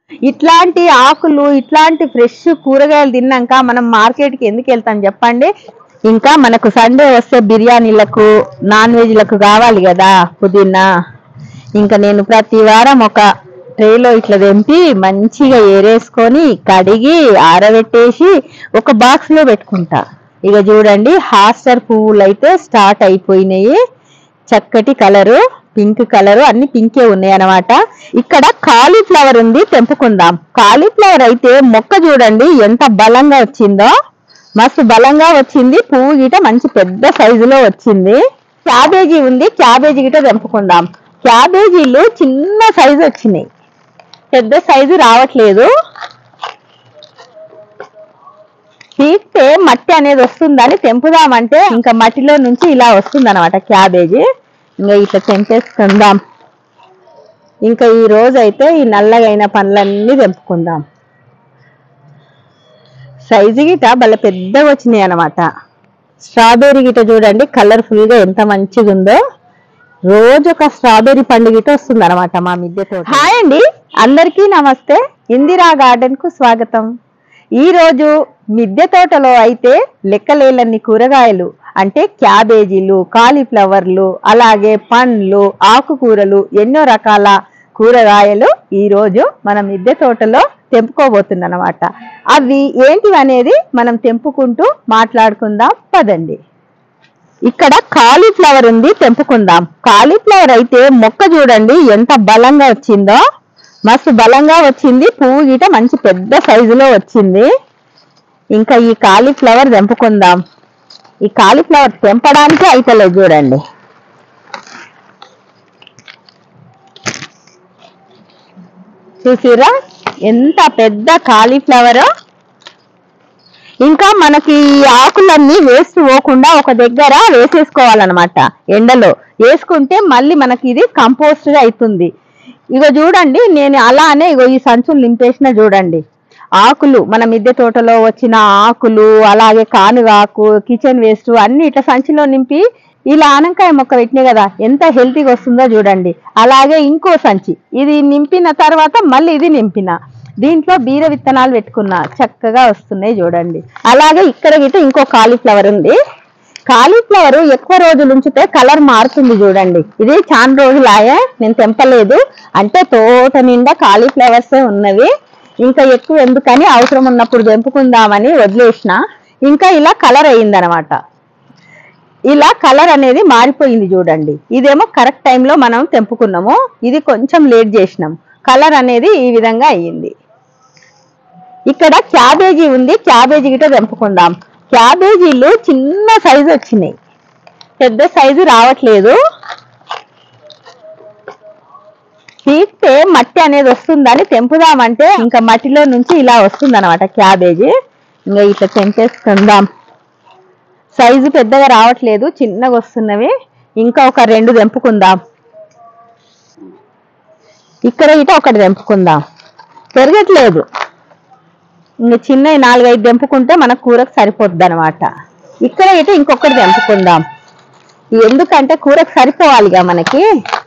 ఇట్లాంటి ఆకులు ఇట్లాంటి ఫ్రెష్ కూరగాయలు తిన్నాక మనం మార్కెట్కి ఎందుకు వెళ్తాం చెప్పండి ఇంకా మనకు సండే వస్తే బిర్యానీలకు నాన్ వెజ్లకు కావాలి కదా పుదీనా ఇంకా నేను ప్రతి వారం ఒక ట్రేలో ఇట్లా తెంపి మంచిగా ఏరేసుకొని కడిగి ఆరబెట్టేసి ఒక బాక్స్ లో పెట్టుకుంటా ఇక చూడండి హాస్టర్ పువ్వులు అయితే స్టార్ట్ అయిపోయినాయి చక్కటి కలరు పింక్ కలరు అన్ని పింకే ఉన్నాయి అన్నమాట ఇక్కడ కాలీఫ్లవర్ ఉంది తెంపుకుందాం కాలీఫ్లవర్ అయితే మొక్క చూడండి ఎంత బలంగా వచ్చిందో మస్తు బలంగా వచ్చింది పువ్వు గిట మంచి పెద్ద సైజులో వచ్చింది క్యాబేజీ ఉంది క్యాబేజీ గిట తెంపుకుందాం క్యాబేజీలు చిన్న సైజు వచ్చినాయి పెద్ద సైజు రావట్లేదు తీస్తే మట్టి అనేది వస్తుందని తెంపుదామంటే ఇంకా మట్టిలో నుంచి ఇలా వస్తుంది అనమాట క్యాబేజీ ఇంకా ఇట్లా తెంపేసుకుందాం ఇంకా ఈ రోజు అయితే ఈ నల్లగైన పండ్లన్నీ తెంపుకుందాం సైజు గిట భలే పెద్దగా వచ్చినాయి అనమాట స్ట్రాబెర్రీ గిట చూడండి కలర్ఫుల్ గా ఎంత మంచిగా ఉందో రోజు ఒక స్ట్రాబెర్రీ పండు గిట వస్తుంది అనమాట మా మిద్దె తోట హాయ్ అండి అందరికీ నమస్తే ఇందిరా గార్డెన్ కు స్వాగతం ఈ రోజు మిద్దె తోటలో అయితే లెక్కలేలన్ని కూరగాయలు అంటే క్యాబేజీలు కాలీఫ్లవర్లు అలాగే పండ్లు ఆకుకూరలు ఎన్నో రకాల కూరగాయలు ఈ రోజు మన మిద్దె తోటలో తెంపుకోబోతుందన్నమాట అవి ఏంటివి అనేది మనం తెంపుకుంటూ మాట్లాడుకుందాం పదండి ఇక్కడ కాలీఫ్లవర్ ఉంది తెంపుకుందాం కాలీఫ్లవర్ అయితే మొక్క చూడండి ఎంత బలంగా వచ్చిందో మస్తు బలంగా వచ్చింది పువ్వు గీట మంచి పెద్ద సైజులో వచ్చింది ఇంకా ఈ కాలీఫ్లవర్ తెంపుకుందాం ఈ కాలీఫ్లవర్ తెంపడానికి అయితలేదు చూడండి చూసిరా ఎంత పెద్ద కాలీఫ్లవర్ ఇంకా మనకి ఈ ఆకులన్నీ వేస్ట్ పోకుండా ఒక దగ్గర వేసేసుకోవాలన్నమాట ఎండలో వేసుకుంటే మళ్ళీ మనకి ఇది కంపోస్ట్ అవుతుంది ఇగో చూడండి నేను అలానే ఇగో ఈ సంచులు నింపేసిన చూడండి ఆకులు మన మిద్దె తోటలో వచ్చిన ఆకులు అలాగే కానుగాకు కిచెన్ వేస్ట్ అన్ని ఇట్లా సంచిలో నింపి ఇలా ఆనకాయ మొక్క పెట్టినాయి కదా ఎంత హెల్తీగా వస్తుందో చూడండి అలాగే ఇంకో సంచి ఇది నింపిన తర్వాత మళ్ళీ ఇది నింపిన దీంట్లో బీర విత్తనాలు పెట్టుకున్నా చక్కగా వస్తున్నాయి చూడండి అలాగే ఇక్కడ గిట్ట ఇంకో కాలీఫ్లవర్ ఉంది కాలీఫ్లవర్ ఎక్కువ రోజులు ఉంచితే కలర్ మారుతుంది చూడండి ఇది చాలా రోజులు ఆయే నేను తెంపలేదు అంటే తోట నిండా కాలీఫ్లవర్స్ ఉన్నవి ఇంకా ఎక్కువ ఎందుకని అవసరం ఉన్నప్పుడు తెంపుకుందామని వదిలేసిన ఇంకా ఇలా కలర్ అయిందనమాట ఇలా కలర్ అనేది మారిపోయింది చూడండి ఇదేమో కరెక్ట్ టైంలో మనం తెంపుకున్నాము ఇది కొంచెం లేట్ చేసినాం కలర్ అనేది ఈ విధంగా అయ్యింది ఇక్కడ క్యాబేజీ ఉంది క్యాబేజీ గిట తెంపుకుందాం క్యాబేజీలు చిన్న సైజు వచ్చినాయి పెద్ద సైజు రావట్లేదు తీస్తే మట్టి అనేది వస్తుందని తెంపుదామంటే ఇంకా మట్టిలో నుంచి ఇలా వస్తుంది అనమాట క్యాబేజీ ఇంకా ఇట్లా తెంపేసుకుందాం సైజు పెద్దగా రావట్లేదు చిన్నగా వస్తున్నవి ఇంకా ఒక రెండు తెంపుకుందాం ఇక్కడ ఇట ఒకటి తెంపుకుందాం పెరగట్లేదు ఇంకా చిన్న నాలుగైదు తెంపుకుంటే మన కూరకు సరిపోద్ది అనమాట ఇక్కడ ఇటు ఇంకొకటి తెంపుకుందాం ఎందుకంటే కూరకు సరిపోవాలిగా మనకి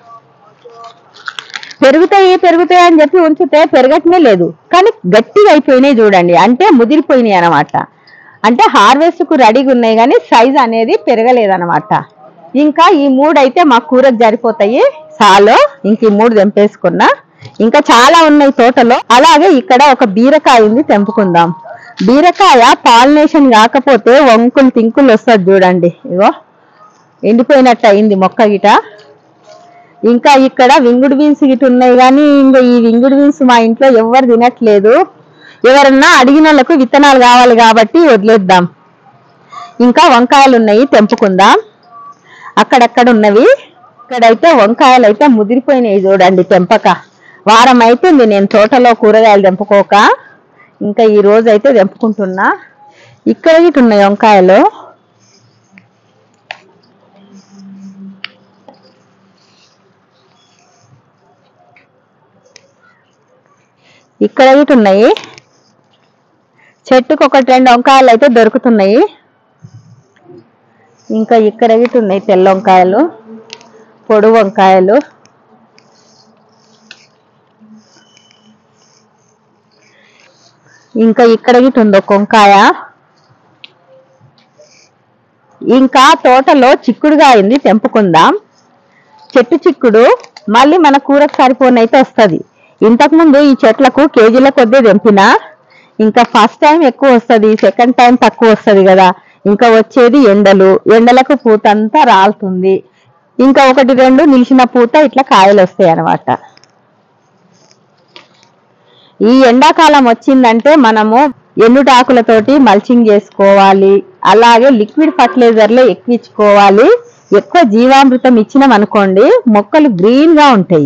పెరుగుతాయి పెరుగుతాయి అని చెప్పి ఉంచితే పెరగటమే లేదు కానీ గట్టిగా అయిపోయినాయి చూడండి అంటే ముదిరిపోయినాయి అనమాట అంటే హార్వెస్ట్ కు రెడీగా ఉన్నాయి కానీ సైజ్ అనేది పెరగలేదన్నమాట ఇంకా ఈ మూడు అయితే మా కూరకు సరిపోతాయి చాలు ఇంక ఈ మూడు తెంపేసుకున్నా ఇంకా చాలా ఉన్నాయి తోటలో అలాగే ఇక్కడ ఒక బీరకాయ ఉంది తెంపుకుందాం బీరకాయ పాలినేషన్ కాకపోతే వంకులు తింకులు వస్తుంది చూడండి ఇగో ఎండిపోయినట్టు అయింది మొక్క గిట ఇంకా ఇక్కడ వింగుడు బీన్స్ గిట ఉన్నాయి కానీ ఇంకా ఈ వింగుడు బీన్స్ మా ఇంట్లో ఎవరు తినట్లేదు ఎవరన్నా అడిగిన వాళ్ళకు విత్తనాలు కావాలి కాబట్టి వదిలేద్దాం ఇంకా వంకాయలు ఉన్నాయి తెంపుకుందాం అక్కడక్కడ ఉన్నవి ఇక్కడైతే వంకాయలు అయితే ముదిరిపోయినాయి చూడండి తెంపక వారం అయిపోయింది నేను తోటలో కూరగాయలు తెంపుకోక ఇంకా ఈ రోజు అయితే తెంపుకుంటున్నా ఇక్కడ గిట ఉన్నాయి వంకాయలు ఇక్కడ గిట ఉన్నాయి చెట్టుకు ఒకటి రెండు వంకాయలు అయితే దొరుకుతున్నాయి ఇంకా ఇక్కడ గిట ఉన్నాయి తెల్ల వంకాయలు పొడు వంకాయలు ఇంకా ఇక్కడ గిట్ట ఉంది ఒక వంకాయ ఇంకా తోటలో చిక్కుడుగా అయింది తెంపుకుందాం చెట్టు చిక్కుడు మళ్ళీ మన కూరకు సరిపోనైతే వస్తుంది ఇంతకుముందు ఈ చెట్లకు కేజీల కొద్దీ తెంపిన ఇంకా ఫస్ట్ టైం ఎక్కువ వస్తుంది సెకండ్ టైం తక్కువ వస్తుంది కదా ఇంకా వచ్చేది ఎండలు ఎండలకు పూత అంతా రాలుతుంది ఇంకా ఒకటి రెండు నిలిచిన పూత ఇట్లా కాయలు వస్తాయి అన్నమాట ఈ ఎండాకాలం వచ్చిందంటే మనము ఎండుటాకులతోటి మల్చింగ్ చేసుకోవాలి అలాగే లిక్విడ్ ఫర్టిలైజర్లు ఎక్కించుకోవాలి ఎక్కువ జీవామృతం ఇచ్చినాం అనుకోండి మొక్కలు గ్రీన్ గా ఉంటాయి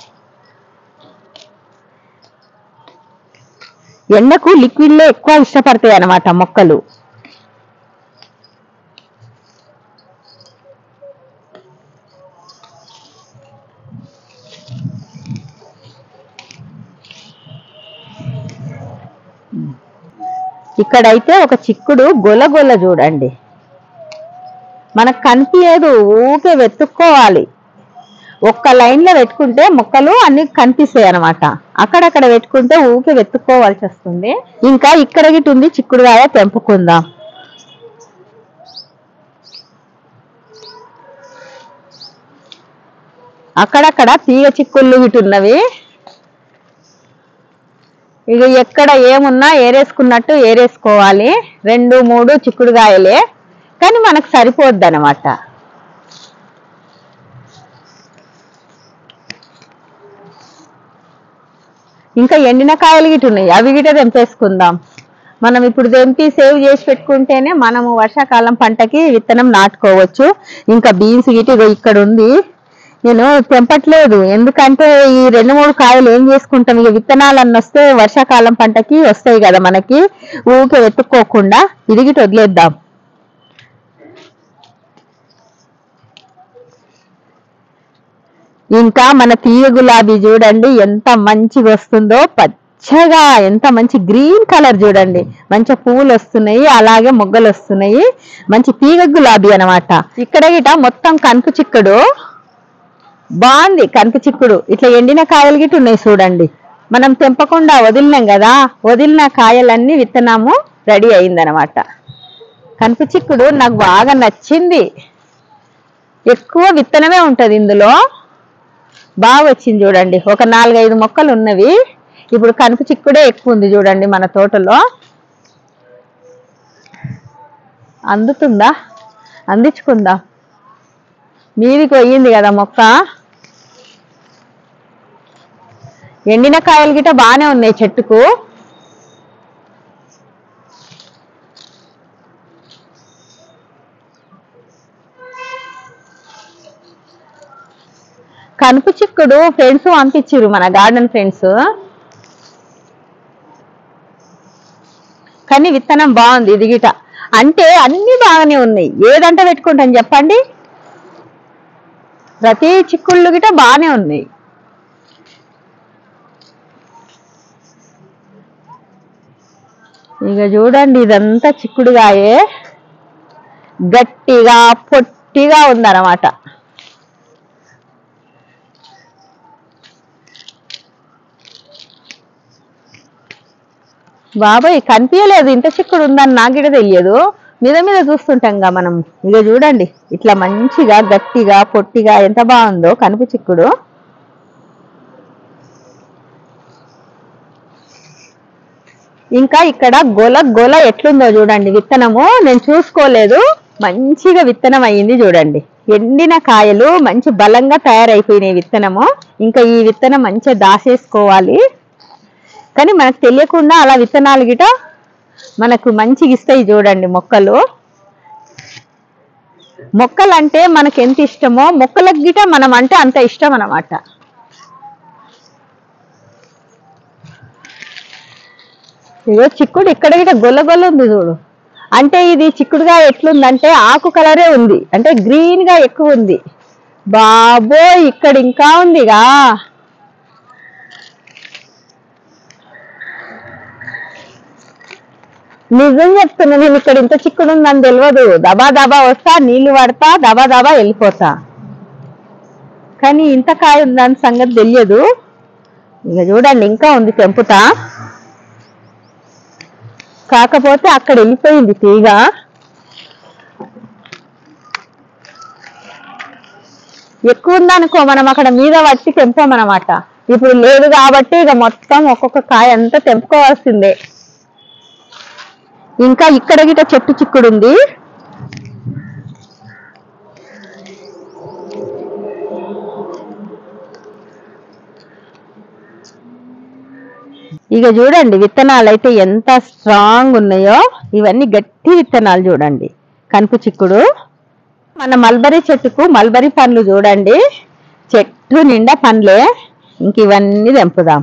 ఎండకు లిక్విడ్లే ఎక్కువ ఇష్టపడతాయి అన్నమాట మొక్కలు ఇక్కడైతే ఒక చిక్కుడు గొల గొల చూడండి మనకు కనిపించదు ఊకే వెతుక్కోవాలి ఒక్క లైన్ లో పెట్టుకుంటే మొక్కలు అన్ని కనిపిస్తాయి అనమాట అక్కడక్కడ పెట్టుకుంటే ఊకే వెతుక్కోవాల్సి వస్తుంది ఇంకా ఇక్కడ గిట్ట ఉంది చిక్కుడుగాయ తెంపుకుందాం అక్కడక్కడ తీగ చిక్కుళ్ళు గిట్ట ఉన్నవి ఇక ఎక్కడ ఏమున్నా ఏరేసుకున్నట్టు ఏరేసుకోవాలి రెండు మూడు చిక్కుడుగాయలే కానీ మనకు సరిపోద్ది అనమాట ఇంకా ఎండిన కాయలు గిట్ట ఉన్నాయి అవి గిట్ట తెంపేసుకుందాం మనం ఇప్పుడు తెంపి సేవ్ చేసి పెట్టుకుంటేనే మనము వర్షాకాలం పంటకి విత్తనం నాటుకోవచ్చు ఇంకా బీన్స్ గిట్ట ఇగో ఇక్కడ ఉంది నేను తెంపట్లేదు ఎందుకంటే ఈ రెండు మూడు కాయలు ఏం చేసుకుంటాం ఇక విత్తనాలు అన్న వస్తే వర్షాకాలం పంటకి వస్తాయి కదా మనకి ఊకే వెతుక్కోకుండా ఇదిగిటి వదిలేద్దాం ఇంకా మన తీయ గులాబీ చూడండి ఎంత మంచిగా వస్తుందో పచ్చగా ఎంత మంచి గ్రీన్ కలర్ చూడండి మంచి పువ్వులు వస్తున్నాయి అలాగే మొగ్గలు వస్తున్నాయి మంచి తీగ గులాబీ అన్నమాట ఇక్కడ గిట మొత్తం కనుపు చిక్కుడు బాగుంది కనుక చిక్కుడు ఇట్లా ఎండిన కాయలు గిట్ట ఉన్నాయి చూడండి మనం తెంపకుండా వదిలినాం కదా వదిలిన కాయలన్నీ విత్తనాము రెడీ అయిందనమాట కనుక చిక్కుడు నాకు బాగా నచ్చింది ఎక్కువ విత్తనమే ఉంటది ఇందులో బాగా వచ్చింది చూడండి ఒక నాలుగైదు మొక్కలు ఉన్నవి ఇప్పుడు కనుక చిక్కుడే ఎక్కువ ఉంది చూడండి మన తోటలో అందుతుందా అందించుకుందా మీదికి పోయింది కదా మొక్క ఎండిన కాయలు గిట బాగానే ఉన్నాయి చెట్టుకు కనుపు చిక్కుడు ఫ్రెండ్స్ పంపించిర్రు మన గార్డెన్ ఫ్రెండ్స్ కానీ విత్తనం బాగుంది ఇది గిట అంటే అన్ని బాగానే ఉన్నాయి ఏదంట పెట్టుకుంటాం చెప్పండి ప్రతి చిక్కుళ్ళు గిట బాగానే ఉన్నాయి ఇక చూడండి ఇదంతా చిక్కుడుగాయే గట్టిగా పొట్టిగా ఉందన్నమాట బాబాయ్ కనిపించలేదు ఇంత చిక్కుడు ఉందని నాకు కూడా తెలియదు మీద మీద చూస్తుంటాం గా మనం ఇక చూడండి ఇట్లా మంచిగా గట్టిగా పొట్టిగా ఎంత బాగుందో కనుపు చిక్కుడు ఇంకా ఇక్కడ గొల గొల ఎట్లుందో చూడండి విత్తనము నేను చూసుకోలేదు మంచిగా విత్తనం అయ్యింది చూడండి ఎండిన కాయలు మంచి బలంగా తయారైపోయినాయి విత్తనము ఇంకా ఈ విత్తనం మంచిగా దాసేసుకోవాలి కానీ మనకు తెలియకుండా అలా విత్తనాలు గిట మనకు మంచిగా ఇస్తాయి చూడండి మొక్కలు మొక్కలు అంటే మనకు ఎంత ఇష్టమో మొక్కలకు గిట మనం అంటే అంత ఇష్టం అన్నమాట ఇగో చిక్కుడు ఇక్కడ గిట గొల్ల గొల్ల ఉంది చూడు అంటే ఇది చిక్కుడుగా ఎట్లుందంటే ఆకు కలరే ఉంది అంటే గ్రీన్ గా ఎక్కువ ఉంది బాబోయ్ ఇక్కడ ఇంకా ఉందిగా నిజం చెప్తున్నా నేను ఇక్కడ ఇంత చిక్కుడు ఉందని తెలియదు దబా దబా వస్తా నీళ్లు పడతా దబా దబా వెళ్ళిపోతా కానీ ఇంత కాయ ఉందని సంగతి తెలియదు ఇక చూడండి ఇంకా ఉంది తెంపుతా కాకపోతే అక్కడ వెళ్ళిపోయింది తీగ ఎక్కువ ఉందనుకో మనం అక్కడ మీద వచ్చి తెంపామన్నమాట ఇప్పుడు లేదు కాబట్టి ఇక మొత్తం ఒక్కొక్క కాయ అంతా తెంపుకోవాల్సిందే ఇంకా ఇక్కడ గిట చెట్టు చిక్కుడు ఉంది ఇక చూడండి విత్తనాలు అయితే ఎంత స్ట్రాంగ్ ఉన్నాయో ఇవన్నీ గట్టి విత్తనాలు చూడండి కనుపు చిక్కుడు మన మల్బరీ చెట్టుకు మల్బరీ పండ్లు చూడండి చెట్టు నిండా పండ్లే ఇంక ఇవన్నీ తెంపుదాం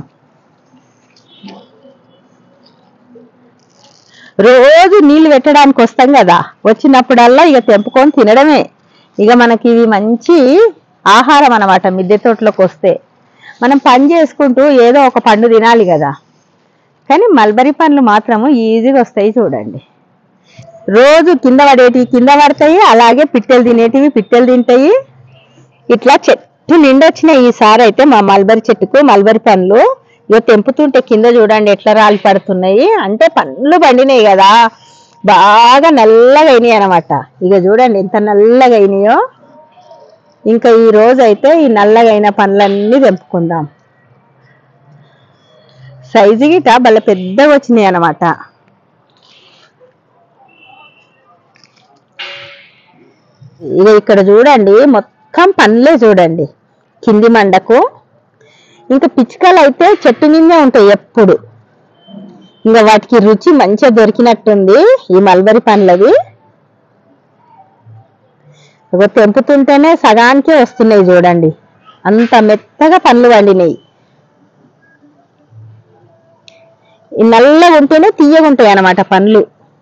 రోజు నీళ్లు పెట్టడానికి వస్తాం కదా వచ్చినప్పుడల్లా ఇక తెంపుకొని తినడమే ఇక మనకి ఇవి మంచి ఆహారం అన్నమాట మిద్దె తోటలోకి వస్తే మనం పని చేసుకుంటూ ఏదో ఒక పండు తినాలి కదా కానీ మల్బరీ పండ్లు మాత్రము ఈజీగా వస్తాయి చూడండి రోజు కింద పడేటివి కింద పడతాయి అలాగే పిట్టెలు తినేటివి పిట్టెలు తింటాయి ఇట్లా చెట్టు నిండా వచ్చినాయి ఈసారి అయితే మా మల్బరీ చెట్టుకు మల్బరీ పండ్లు ఇక తెంపుతుంటే కింద చూడండి ఎట్లా రాలి పడుతున్నాయి అంటే పండ్లు పండినాయి కదా బాగా నల్లగా అయినాయి అనమాట ఇక చూడండి ఎంత నల్లగా అయినాయో ఇంకా ఈ రోజు అయితే ఈ నల్లగా అయిన పండ్లన్నీ తెంపుకుందాం సైజు గిట భలే పెద్దగా వచ్చినాయి అనమాట ఇక ఇక్కడ చూడండి మొత్తం పండ్లే చూడండి కింది మండకు ఇంకా పిచ్చుకలు అయితే చెట్టు మీదే ఉంటాయి ఎప్పుడు ఇంకా వాటికి రుచి మంచిగా దొరికినట్టుంది ఈ మల్బరీ పండ్లవి ఇగో తెంపుతుంటేనే సగానికే వస్తున్నాయి చూడండి అంత మెత్తగా పండ్లు వండినాయి ఈ నల్లగా ఉంటేనే తీయగా ఉంటాయి అన్నమాట పండ్లు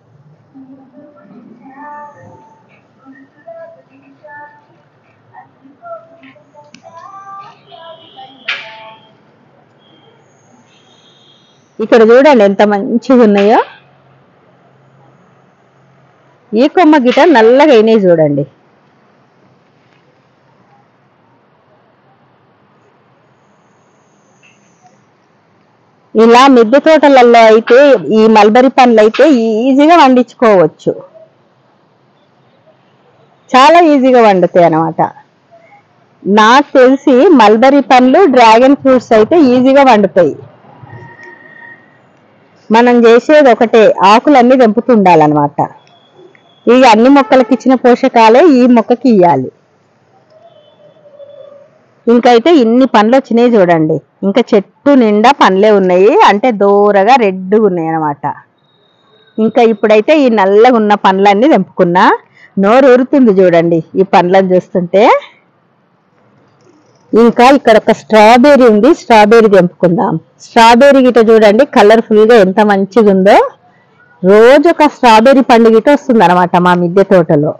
ఇక్కడ చూడండి ఎంత మంచిగా ఉన్నాయో ఈ కొమ్మ గిట నల్లగా అయినాయి చూడండి ఇలా మిద్దె తోటలలో అయితే ఈ మల్బరీ పండ్లు అయితే ఈజీగా వండించుకోవచ్చు చాలా ఈజీగా వండుతాయి అన్నమాట నాకు తెలిసి మల్బరీ పండ్లు డ్రాగన్ ఫ్రూట్స్ అయితే ఈజీగా వండుతాయి మనం చేసేది ఒకటే ఆకులన్నీ తెంపుతుండాలన్నమాట ఇక అన్ని మొక్కలకి ఇచ్చిన పోషకాలే ఈ మొక్కకి ఇవ్వాలి ఇంకైతే ఇన్ని పండ్లు వచ్చినాయి చూడండి ఇంకా చెట్టు నిండా పండ్లే ఉన్నాయి అంటే దూరగా రెడ్గా ఉన్నాయి అన్నమాట ఇంకా ఇప్పుడైతే ఈ నల్లగా ఉన్న పండ్లన్నీ తెంపుకున్నా నోరు ఊరుతుంది చూడండి ఈ పండ్లను చూస్తుంటే ఇంకా ఇక్కడ ఒక స్ట్రాబెర్రీ ఉంది స్ట్రాబెర్రీ తెంపుకుందాం స్ట్రాబెర్రీ గిట చూడండి కలర్ఫుల్ గా ఎంత మంచిగా ఉందో రోజు ఒక స్ట్రాబెర్రీ పండు గిట వస్తుంది అనమాట మా మిద్దె తోటలో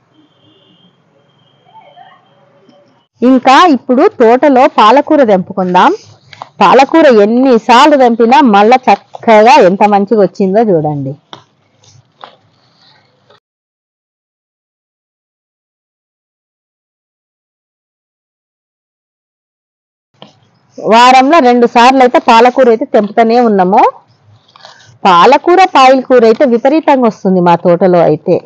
ఇంకా ఇప్పుడు తోటలో పాలకూర తెంపుకుందాం పాలకూర ఎన్నిసార్లు తెంపినా మళ్ళా చక్కగా ఎంత మంచిగా వచ్చిందో చూడండి వారంలో రెండు సార్లు అయితే పాలకూర అయితే తెంపుతూనే ఉన్నాము పాలకూర పాయల కూర అయితే విపరీతంగా వస్తుంది మా తోటలో అయితే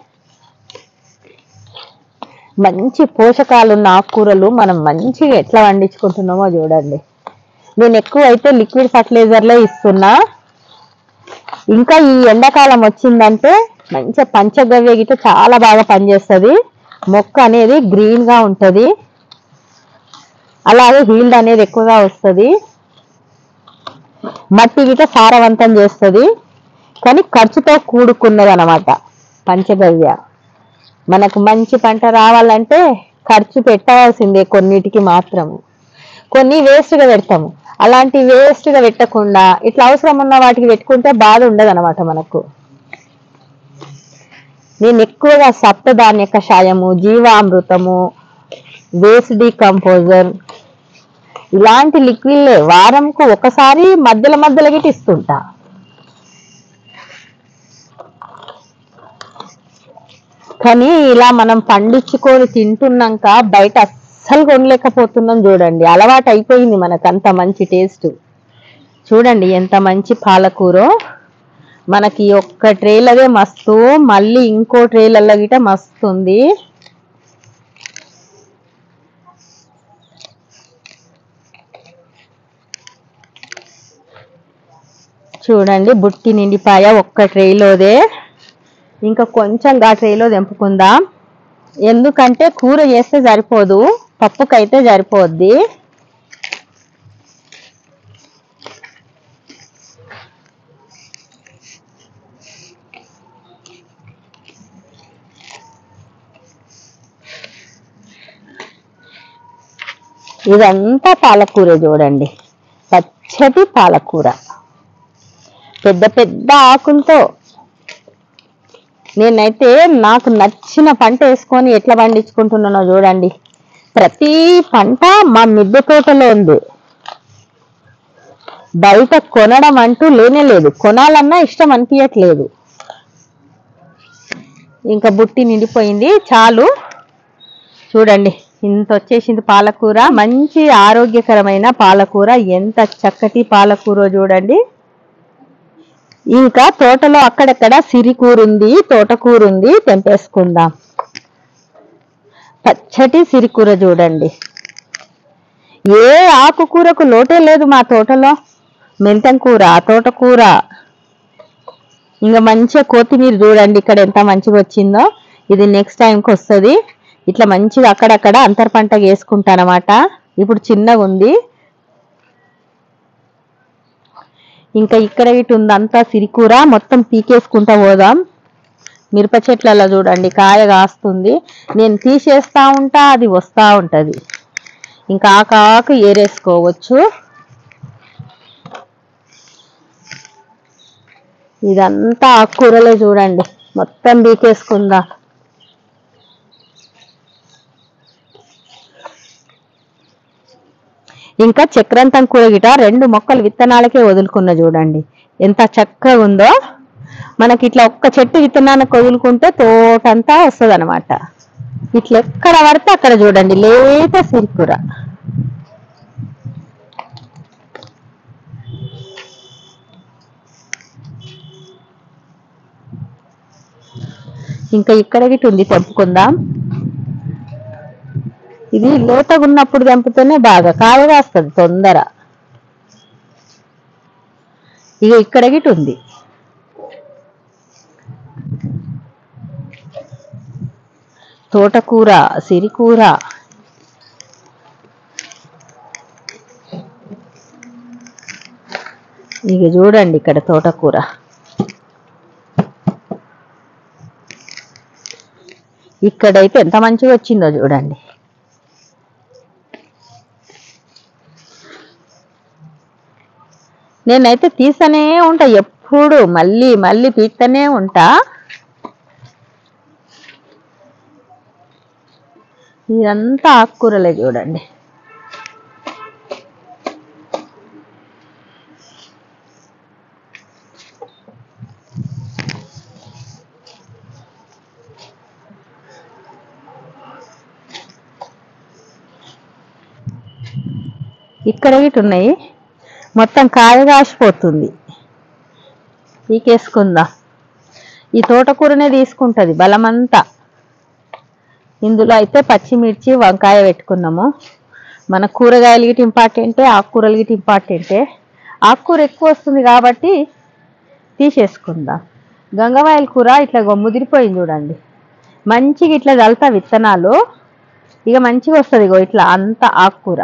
మంచి పోషకాలు ఉన్న ఆకుకూరలు మనం మంచిగా ఎట్లా వండించుకుంటున్నామో చూడండి నేను ఎక్కువ అయితే లిక్విడ్ ఫర్టిలైజర్లే ఇస్తున్నా ఇంకా ఈ ఎండాకాలం వచ్చిందంటే మంచిగా పంచగవ్య గిట్ట చాలా బాగా పనిచేస్తుంది మొక్క అనేది గ్రీన్ గా ఉంటది అలాగే హీల్డ్ అనేది ఎక్కువగా వస్తుంది మట్టి గిట సారవంతం చేస్తుంది కానీ ఖర్చుతో కూడుకున్నది అనమాట పంచగవ్య మనకు మంచి పంట రావాలంటే ఖర్చు పెట్టవలసిందే కొన్నిటికి మాత్రము కొన్ని waste గా పెడతాము అలాంటి waste గా పెట్టకుండా ఇట్లా అవసరం ఉన్న వాటికి పెట్టుకుంటే బాధ ఉండదు అనమాట మనకు నేను ఎక్కువగా సప్తధాన్య కషాయము జీవామృతము వేస్ట్ డీకంపోజర్ ఇలాంటి లిక్విడ్ వారంకు ఒకసారి మధ్యలో మధ్యలో గిట్ట ఇస్తుంటా కానీ ఇలా మనం పండించుకొని తింటున్నాక బయట అస్సలు కొనలేకపోతున్నాం చూడండి అలవాటు అయిపోయింది మనకు అంత మంచి టేస్ట్ చూడండి ఎంత మంచి పాలకూర మనకి ఈ ఒక్క ట్రేలదే మస్తు మళ్ళీ ఇంకో ట్రేలల్లో గిట మస్తు ఉంది చూడండి బుట్టి నిండిపాయ ఒక్క ట్రేలోదే ఇంకా కొంచెం గా ట్రేలో తెంపుకుందాం ఎందుకంటే కూర చేస్తే సరిపోదు పప్పుకైతే సరిపోద్ది ఇదంతా పాలకూర చూడండి పచ్చటి పాలకూర పెద్ద పెద్ద ఆకులతో నేనైతే నాకు నచ్చిన పంట వేసుకొని ఎట్లా పండించుకుంటున్నానో చూడండి ప్రతి పంట మా మిద్దె తోటలో ఉంది బయట కొనడం అంటూ లేనే లేదు కొనాలన్నా ఇష్టం అనిపించట్లేదు ఇంకా బుట్టి నిండిపోయింది చాలు చూడండి ఇంత వచ్చేసింది పాలకూర మంచి ఆరోగ్యకరమైన పాలకూర ఎంత చక్కటి పాలకూర చూడండి ఇంకా తోటలో అక్కడక్కడ సిరికూర ఉంది తోటకూర ఉంది తెంపేసుకుందాం పచ్చటి సిరికూర చూడండి ఏ ఆకుకూరకు లోటే లేదు మా తోటలో మెంతం కూర తోటకూర ఇంకా మంచిగా కొత్తిమీర చూడండి ఇక్కడ ఎంత మంచిగా వచ్చిందో ఇది నెక్స్ట్ టైంకి వస్తుంది ఇట్లా మంచిగా అక్కడక్కడ అంతర్ పంట వేసుకుంటానమాట ఇప్పుడు చిన్నగా ఉంది ఇంకా ఇక్కడ ఇటు ఉంది అంతా సిరికూర మొత్తం పీకేసుకుంటా పోదాం మిరప చెట్లలో చూడండి కాయ కాస్తుంది నేను తీసేస్తా ఉంటా అది వస్తా ఉంటది ఇంకా ఆకాకు ఏరేసుకోవచ్చు ఇదంతా ఆకుకూరలే చూడండి మొత్తం పీకేసుకుందా ఇంకా చక్రంతం కూర గిట రెండు మొక్కలు విత్తనాలకే వదులుకున్న చూడండి ఎంత చక్కగా ఉందో మనకి ఇట్లా ఒక్క చెట్టు విత్తనానికి వదులుకుంటే తోటంతా వస్తుంది అనమాట ఇట్లా ఎక్కడ పడితే అక్కడ చూడండి లేత సిరికూర ఇంకా ఇక్కడ గిట్ట ఉంది తెంపుకుందాం ఇది లేతగా ఉన్నప్పుడు తెంపుతూనే బాగా కాయ కాస్తుంది తొందర ఇక ఇక్కడ గిట్ ఉంది తోటకూర సిరికూర ఇక చూడండి ఇక్కడ తోటకూర ఇక్కడైతే ఎంత మంచిగా వచ్చిందో చూడండి నేనైతే తీస్తూనే ఉంటా ఎప్పుడు మళ్ళీ మళ్ళీ పీక్తూనే ఉంటా ఇదంతా ఆకుకూరలే చూడండి ఇక్కడ ఇటు ఉన్నాయి మొత్తం కాయ కాసిపోతుంది పీకేసుకుందా ఈ తోటకూరనే తీసుకుంటది బలమంతా ఇందులో అయితే పచ్చిమిర్చి వంకాయ పెట్టుకున్నాము మన కూరగాయలు గిట్ ఇంపార్టెంటే ఆకుకూరలు గిట్ ఇంపార్టెంటే ఆకుకూర ఎక్కువ వస్తుంది కాబట్టి తీసేసుకుందాం గంగవాయల కూర ఇట్లా గొ- ముదిరిపోయింది చూడండి మంచిగా ఇట్లా చల్లుతా విత్తనాలు ఇక మంచిగా వస్తుంది ఇగో ఇట్లా అంత ఆకుకూర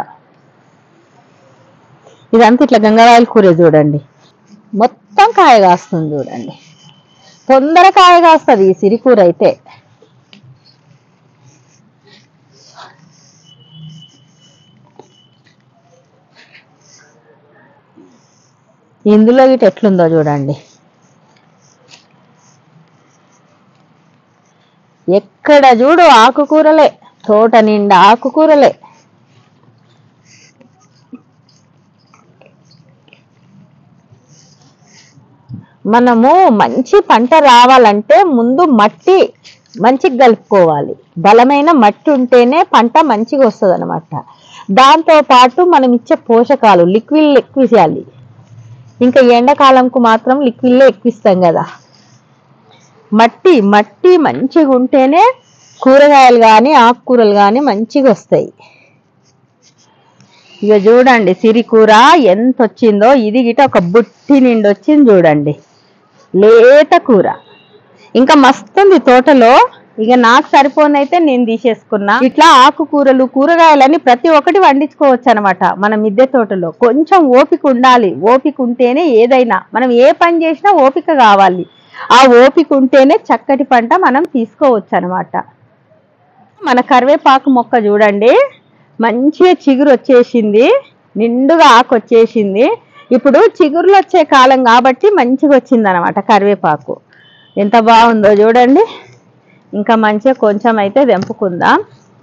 ఇదంతా ఇట్లా గంగవాయల కూర చూడండి మొత్తం కాయ కాస్తుంది చూడండి తొందర కాయ కాస్తుంది ఈ సిరికూర అయితే ఇందులో గిట ఎట్లుందో చూడండి ఎక్కడ చూడు ఆకుకూరలే తోట నిండా ఆకుకూరలే మనము మంచి పంట రావాలంటే ముందు మట్టి మంచిగా కలుపుకోవాలి బలమైన మట్టి ఉంటేనే పంట మంచిగా వస్తుంది అనమాట దాంతో పాటు మనం ఇచ్చే పోషకాలు లిక్విడ్ ఎక్కువ చేయాలి ఇంకా ఎండాకాలంకు మాత్రం లిక్విడ్లో ఎక్కిస్తాం కదా మట్టి మట్టి మంచిగా ఉంటేనే కూరగాయలు కానీ ఆకుకూరలు కానీ మంచిగా వస్తాయి ఇక చూడండి సిరికూర ఎంత వచ్చిందో ఇది గిట ఒక బుట్టి నిండి వచ్చింది చూడండి లేత కూర ఇంకా మస్తుంది తోటలో ఇక నాకు సరిపోనైతే నేను తీసేసుకున్నా ఇట్లా ఆకుకూరలు కూరగాయలని ప్రతి ఒక్కటి వండించుకోవచ్చు అనమాట మన మిద్దె తోటలో కొంచెం ఓపిక ఉండాలి ఓపిక ఉంటేనే ఏదైనా మనం ఏ పని చేసినా ఓపిక కావాలి ఆ ఓపిక ఉంటేనే చక్కటి పంట మనం తీసుకోవచ్చు అనమాట మన కరివేపాకు మొక్క చూడండి మంచిగా చిగురు వచ్చేసింది నిండుగా ఆకు వచ్చేసింది ఇప్పుడు చిగురులు వచ్చే కాలం కాబట్టి మంచిగా వచ్చింది అనమాట కరివేపాకు ఎంత బాగుందో చూడండి ఇంకా మంచిగా కొంచెం అయితే తెంపుకుందాం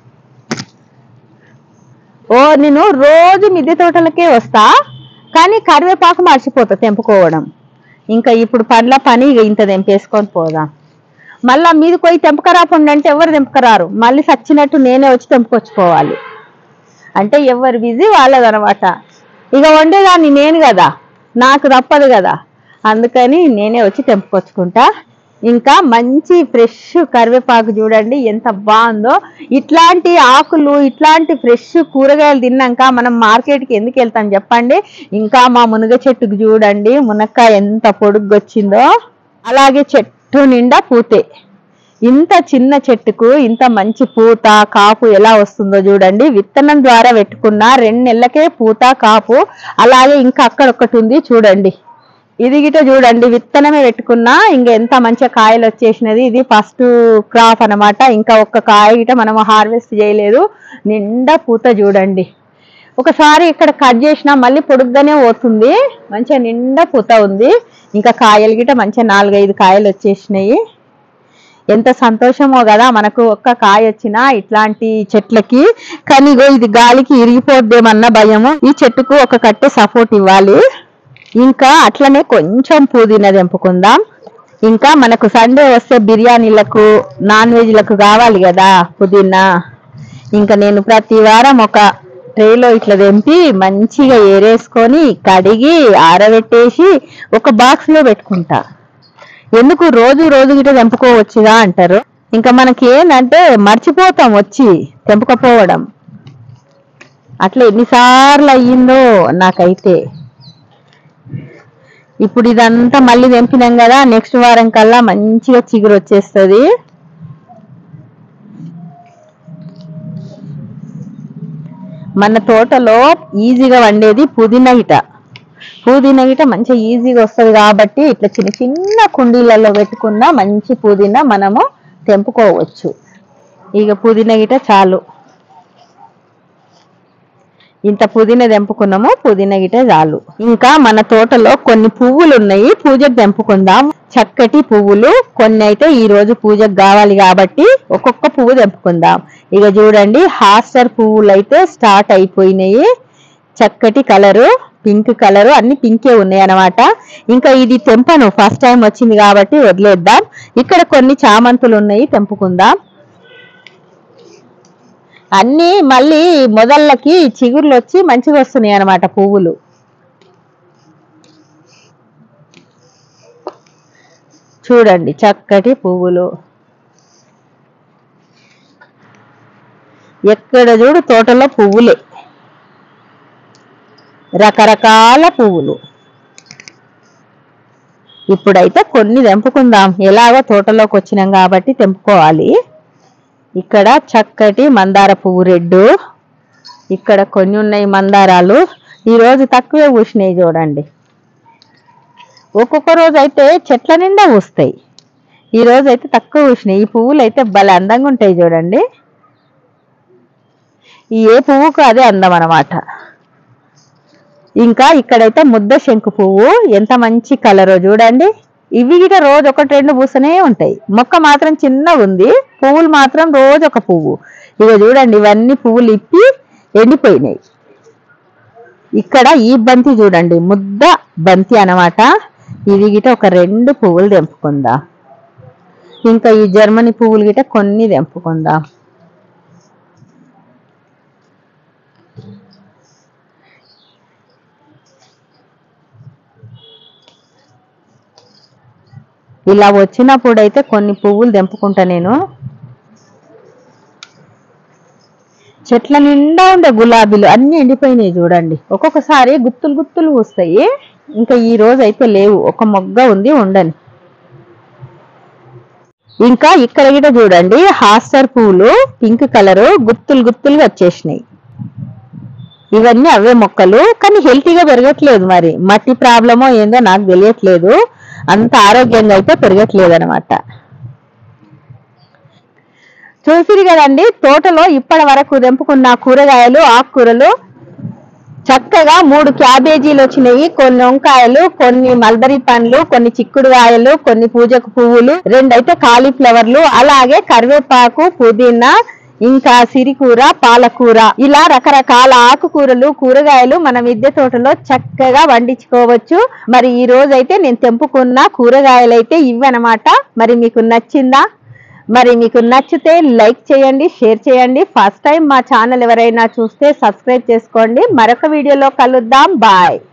ఓ నేను రోజు మిద్దె తోటలకే వస్తా కానీ కరివేపాకు మర్చిపోతా తెంపుకోవడం ఇంకా ఇప్పుడు పనుల పని ఇక ఇంత తెంపేసుకొని పోదాం మళ్ళా మీది పోయి తెంపకరాపండి అంటే ఎవరు తెంపకరారు మళ్ళీ సచ్చినట్టు నేనే వచ్చి తెంపుకొచ్చుకోవాలి అంటే ఎవరు బిజీ వాళ్ళదనమాట ఇక వండేదాన్ని నేను కదా నాకు తప్పదు కదా అందుకని నేనే వచ్చి తెంపుకొచ్చుకుంటా ఇంకా మంచి ఫ్రెష్ కరివేపాకు చూడండి ఎంత బాగుందో ఇట్లాంటి ఆకులు ఇట్లాంటి ఫ్రెష్ కూరగాయలు తిన్నాక మనం మార్కెట్కి ఎందుకు వెళ్తాం చెప్పండి ఇంకా మా మునగ చెట్టుకు చూడండి మునక్కాయ ఎంత పొడుగ్గొచ్చిందో అలాగే చెట్టు నిండా పూతే ఇంత చిన్న చెట్టుకు ఇంత మంచి పూత కాపు ఎలా వస్తుందో చూడండి విత్తనం ద్వారా పెట్టుకున్న రెండు నెలలకే పూత కాపు అలాగే ఇంకా అక్కడ ఒకటి ఉంది చూడండి ఇది గిట చూడండి విత్తనమే పెట్టుకున్నా ఇంకా ఎంత మంచిగా కాయలు వచ్చేసినది ఇది ఫస్ట్ క్రాప్ అన్నమాట ఇంకా ఒక్క కాయ గిట మనం హార్వెస్ట్ చేయలేదు నిండా పూత చూడండి ఒకసారి ఇక్కడ కట్ చేసినా మళ్ళీ పొడుగ్గానే పోతుంది మంచిగా నిండా పూత ఉంది ఇంకా కాయలు గిట మంచిగా నాలుగైదు కాయలు వచ్చేసినాయి ఎంత సంతోషమో కదా మనకు ఒక్క కాయ వచ్చినా ఇట్లాంటి చెట్లకి కానీ ఇగో ఇది గాలికి ఇరిగిపోద్దేమన్న భయము ఈ చెట్టుకు ఒక కట్టె సపోర్ట్ ఇవ్వాలి ఇంకా అట్లనే కొంచెం పుదీనా తెంపుకుందాం ఇంకా మనకు సండే వస్తే బిర్యానీలకు నాన్ వెజ్లకు కావాలి కదా పుదీనా ఇంకా నేను ప్రతి వారం ఒక ట్రేలో ఇట్లా తెంపి మంచిగా ఏరేసుకొని కడిగి ఆరబెట్టేసి ఒక బాక్స్ లో పెట్టుకుంటా ఎందుకు రోజు రోజు గిట్ట తెంపుకోవచ్చుగా అంటారు ఇంకా మనకి ఏంటంటే మర్చిపోతాం వచ్చి తెంపకపోవడం అట్లా ఎన్నిసార్లు అయ్యిందో నాకైతే ఇప్పుడు ఇదంతా మళ్ళీ తెంపినాం కదా నెక్స్ట్ వారం కల్లా మంచిగా చిగురు వచ్చేస్తుంది మన తోటలో ఈజీగా వండేది పుదీనా గిట పుదీనా గిట మంచిగా ఈజీగా వస్తుంది కాబట్టి ఇట్లా చిన్న చిన్న కుండీలలో పెట్టుకున్న మంచి పుదీనా మనము తెంపుకోవచ్చు ఇక పుదీనా గిట చాలు ఇంత పుదీనా తెంపుకున్నాము పుదీనా గిట చాలు ఇంకా మన తోటలో కొన్ని పువ్వులు ఉన్నాయి పూజకు తెంపుకుందాం చక్కటి పువ్వులు కొన్ని అయితే ఈ రోజు పూజకు కావాలి కాబట్టి ఒక్కొక్క పువ్వు తెంపుకుందాం ఇక చూడండి హాస్టర్ పువ్వులు అయితే స్టార్ట్ అయిపోయినాయి చక్కటి కలరు పింక్ కలరు అన్ని పింకే ఉన్నాయి అన్నమాట ఇంకా ఇది తెంపను ఫస్ట్ టైం వచ్చింది కాబట్టి వదిలేద్దాం ఇక్కడ కొన్ని చామంతులు ఉన్నాయి తెంపుకుందాం అన్ని మళ్ళీ మొదళ్ళకి చిగుర్లు వచ్చి మంచిగా వస్తున్నాయి అన్నమాట పువ్వులు చూడండి చక్కటి పువ్వులు ఎక్కడ చూడు తోటలో పువ్వులే రకరకాల పువ్వులు ఇప్పుడైతే కొన్ని తెంపుకుందాం ఎలాగో తోటలోకి వచ్చినాం కాబట్టి తెంపుకోవాలి ఇక్కడ చక్కటి మందార పువ్వు రెడ్డు ఇక్కడ కొన్ని ఉన్నాయి మందారాలు ఈ రోజు తక్కువే పూసినాయి చూడండి ఒక్కొక్క రోజు అయితే చెట్ల నిండా పూస్తాయి ఈ రోజు అయితే తక్కువ పూసినాయి ఈ పువ్వులు అయితే భలే అందంగా ఉంటాయి చూడండి ఈ ఏ పువ్వుకు అదే అందం అన్నమాట ఇంకా ఇక్కడైతే ముద్ద శంకు పువ్వు ఎంత మంచి కలరో చూడండి ఇవి గిట రోజు ఒకటి రెండు పూసనే ఉంటాయి మొక్క మాత్రం చిన్నగా ఉంది పువ్వులు మాత్రం రోజు ఒక పువ్వు ఇక చూడండి ఇవన్నీ పువ్వులు ఇప్పి ఎండిపోయినాయి ఇక్కడ ఈ బంతి చూడండి ముద్ద బంతి అన్నమాట ఇది గిట ఒక రెండు పువ్వులు తెంపుకుందా ఇంకా ఈ జర్మనీ పువ్వులు గిట కొన్ని తెంపుకుందాం ఇలా వచ్చినప్పుడు అయితే కొన్ని పువ్వులు తెంపుకుంటా నేను చెట్ల నిండా ఉండే గులాబీలు అన్ని ఎండిపోయినాయి చూడండి ఒక్కొక్కసారి గుత్తులు గుత్తులు వస్తాయి ఇంకా ఈ రోజు అయితే లేవు ఒక మొగ్గ ఉంది ఉండని ఇంకా ఇక్కడ కూడా చూడండి హాస్టర్ పువ్వులు పింక్ కలర్ గుత్తులు గుత్తులుగా వచ్చేసినాయి ఇవన్నీ అవే మొక్కలు కానీ హెల్తీగా పెరగట్లేదు మరి మట్టి ప్రాబ్లమో ఏందో నాకు తెలియట్లేదు అంత ఆరోగ్యంగా అయితే పెరగట్లేదు అనమాట చూసిరు కదండి తోటలో ఇప్పటి వరకు తెంపుకున్న కూరగాయలు ఆకుకూరలు చక్కగా మూడు క్యాబేజీలు వచ్చినాయి కొన్ని వంకాయలు కొన్ని మల్బరీ పండ్లు కొన్ని చిక్కుడుకాయలు కొన్ని పూజకు పువ్వులు రెండైతే కాలీఫ్లవర్లు అలాగే కరివేపాకు పుదీనా ఇంకా సిరికూర పాలకూర ఇలా రకరకాల ఆకుకూరలు కూరగాయలు మన మిద్దె తోటలో చక్కగా వండించుకోవచ్చు మరి ఈ రోజు అయితే నేను తెంపుకున్న కూరగాయలు అయితే ఇవన్నమాట మరి మీకు నచ్చిందా మరి మీకు నచ్చితే లైక్ చేయండి షేర్ చేయండి ఫస్ట్ టైం మా ఛానల్ ఎవరైనా చూస్తే సబ్స్క్రైబ్ చేసుకోండి మరొక వీడియోలో కలుద్దాం బాయ్